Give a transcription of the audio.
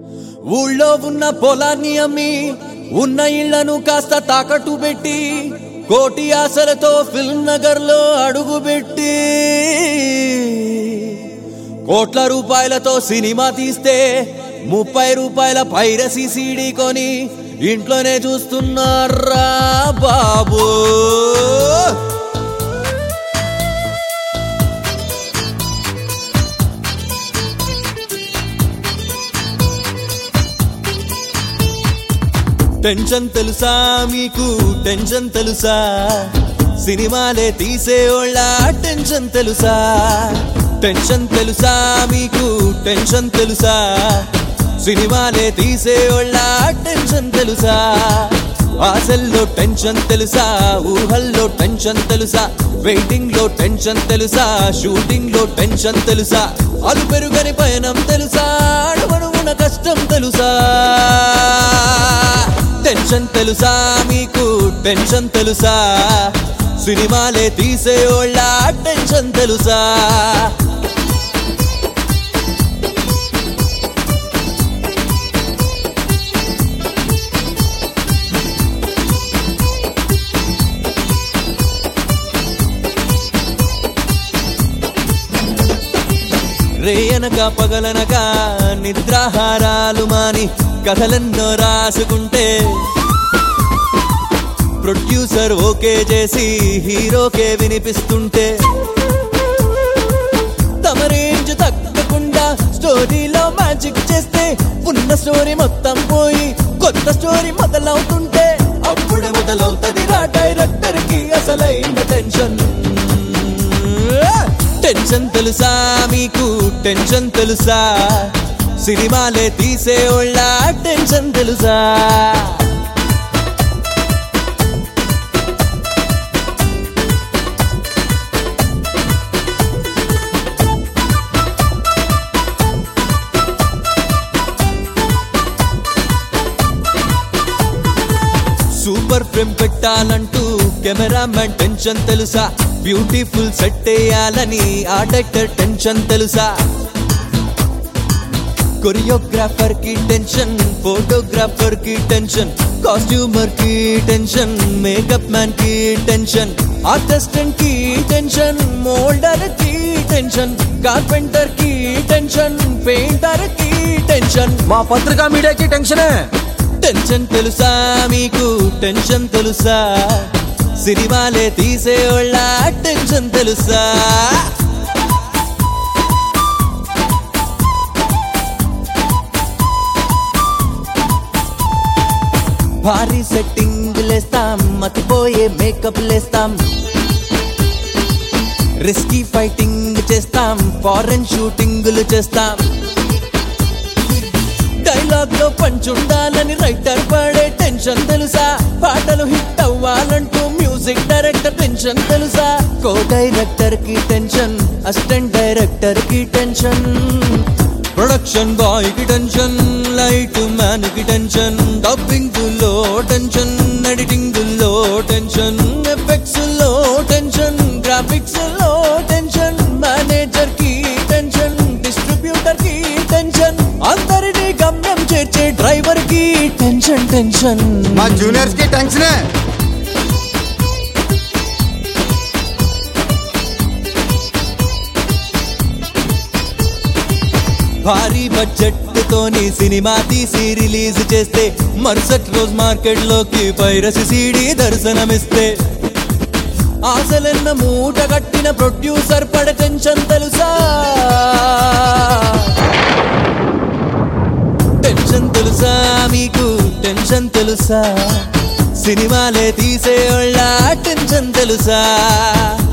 ఊళ్ళో ఉన్న పొలాన్ని అమ్మి ఉన్న ఇళ్లను కాస్త తాకట్టు పెట్టి కోటి ఆశలతో ఫిల్మ్ నగర్ లో అడుగుపెట్టి కోట్ల రూపాయలతో సినిమా తీస్తే ముప్పై రూపాయల పైరసీ సీడీ కొని ఇంట్లోనే చూస్తున్నారా బాబు టెన్షన్ తెలుసా మీకు టెన్షన్ తెలుసా సినిమాలే తీసేవాళ్ళ టెన్షన్ తెలుసా టెన్షన్ తెలుసా మీకు టెన్షన్ తెలుసా సినిమాలే తీసేవాళ్ళ టెన్షన్ తెలుసా ఆశల్లో టెన్షన్ తెలుసా ఊహల్లో టెన్షన్ తెలుసా వెయిటింగ్ లో టెన్షన్ తెలుసా షూటింగ్ లో టెన్షన్ తెలుసా అలు పెరుగని పయనం తెలుసా అడుగడుగున కష్టం తెలుసా టెన్షన్ తెలుసా మీకు టెన్షన్ తెలుసా సినిమాలే తీసేవాళ్ళ టెన్షన్ తెలుసా రేయనక పగలనక నిద్రాహారాలు మాని కథలెన్నో రాసుకుంటే ప్రొడ్యూసర్ ఓకే చేసి హీరోకే వినిపిస్తుంటే తమ రేంజ్ తగ్గకుండా స్టోరీలో మ్యాజిక్ చేస్తే ఉన్న స్టోరీ మొత్తం పోయి కొత్త స్టోరీ మొదలవుతుంటే అప్పుడే మొదలవుతుంది రా డైరెక్టర్ కి అసలైన టెన్షన్ టెన్షన్ తెలుసా మీకు టెన్షన్ తెలుసా సినిమాలే తీసేవాళ్ళ టెన్షన్ తెలుసా సూపర్ ఫ్రేమ్ పెట్టాలంటూ కెమెరామెన్ టెన్షన్ తెలుసా బ్యూటిఫుల్ సెట్ వేయాలని ఆ డైరెక్టర్ టెన్షన్ తెలుసా కొరియోగ్రాఫర్ కి టెన్షన్ ఫోటోగ్రాఫర్ కి టెన్షన్ కాస్ట్యూమర్ కి టెన్షన్ మేకప్ మ్యాన్ కి టెన్షన్ అసిస్టెంట్ కి టెన్షన్ మోల్డర్ కి టెన్షన్ కార్పెంటర్ కి టెన్షన్ పెయింటర్ కి టెన్షన్ మా పత్రికా మీడియాకి టెన్షనే టెన్షన్ తెలుసా మీకు టెన్షన్ తెలుసా సినిమాలే తీసేవాళ్ళ టెన్షన్ తెలుసా భారీ సెట్టింగ్ లేస్తాం మతిపోయే మేకప్ లేస్తాం రిస్కీ ఫైటింగ్ చేస్తాం ఫారెన్ షూటింగ్లు చేస్తాం డైలాగ్ లో పంచుండాలని రైటర్ పడే టెన్షన్ తెలుసా పాటలు హిట్ అవ్వాలంటూ మ్యూజిక్ డైరెక్టర్ టెన్షన్ తెలుసా కో డైరెక్టర్ కి టెన్షన్ అసిస్టెంట్ డైరెక్టర్ కి టెన్షన్ ప్రొడక్షన్ బాయ్ కి టెన్షన్ లైట్ మ్యాన్ కి టెన్షన్ డబ్బింగ్ లో టెన్షన్ ఎడిటింగ్ లో టెన్షన్ ఎఫెక్ట్స్ లో టెన్షన్ గ్రాఫిక్స్ లో టెన్షన్ మేనేజర్ కి టెన్షన్ డిస్ట్రిబ్యూటర్ కి టెన్షన్ అందరినీ గమ్యం చేర్చే డ్రైవర్ కి టెన్షన్ టెన్షన్ మా జూనియర్స్ కి టెన్షనే భారీ బడ్జెట్ తోని సినిమా తీసి రిలీజ్ చేస్తే మరుసటి రోజు మార్కెట్ లోకి పైరసి సీడీ దర్శనమిస్తే ఆశలెన్న మూట కట్టిన ప్రొడ్యూసర్ పడ టెన్షన్ తెలుసా టెన్షన్ తెలుసా మీకు టెన్షన్ తెలుసా సినిమాలే తీసేవాళ్ళ టెన్షన్ తెలుసా